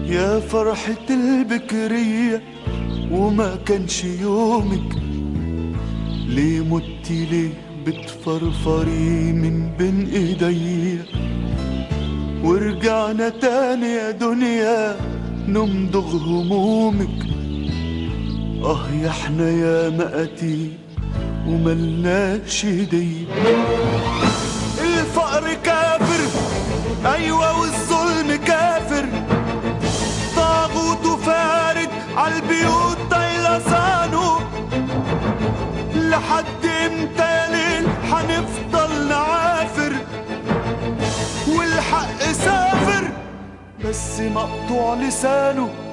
يا فرحة البكرية وما كانش يومك ليه متي ليه بتفرفري من بين ايديا ورجعنا تاني يا دنيا نمضغ همومك اه يا احنا يا مقاتي وملناش هدية الفقر كافر ايوه والظلم كافر طاغوت وفارد عالبيوت طيلسانه لحد امتى يا ليل حنفضل نعافر والحق سافر بس مقطوع لسانه